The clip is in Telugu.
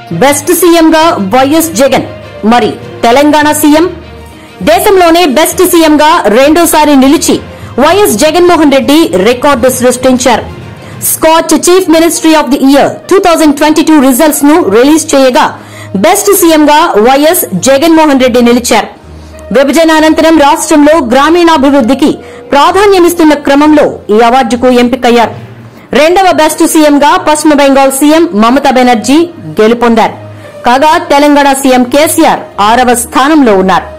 బెస్ట్ సీఎంగా వైఎస్ జగన్ మరి తెలంగాణ సీఎం దేశంలోనే బెస్ట్ సీఎంగా రెండోసారి నిలిచి వైఎస్ జగన్మోహన్ రెడ్డి రికార్డు సృష్టించారు Skoch chief ministry of the year two thousand twenty two results ను రిలీజ్ చేయగా బెస్ట్ సీఎంగా వైఎస్ జగన్మోహన్ రెడ్డి నిలిచారు విభజన అనంతరం రాష్ట్రంలో గ్రామీణాభివృద్ధికి ప్రాధాన్యమిస్తున్న క్రమంలో ఈ అవార్డుకు ఎంపికయ్యారు రెండవ బెస్ట్ సీఎంగా పశ్చిమ బెంగాల్ సీఎం మమతా బెనర్జీ గెలుపొందారు కాగా తెలంగాణ సీఎం కేసీఆర్ ఆరవ స్థానంలో ఉన్నారు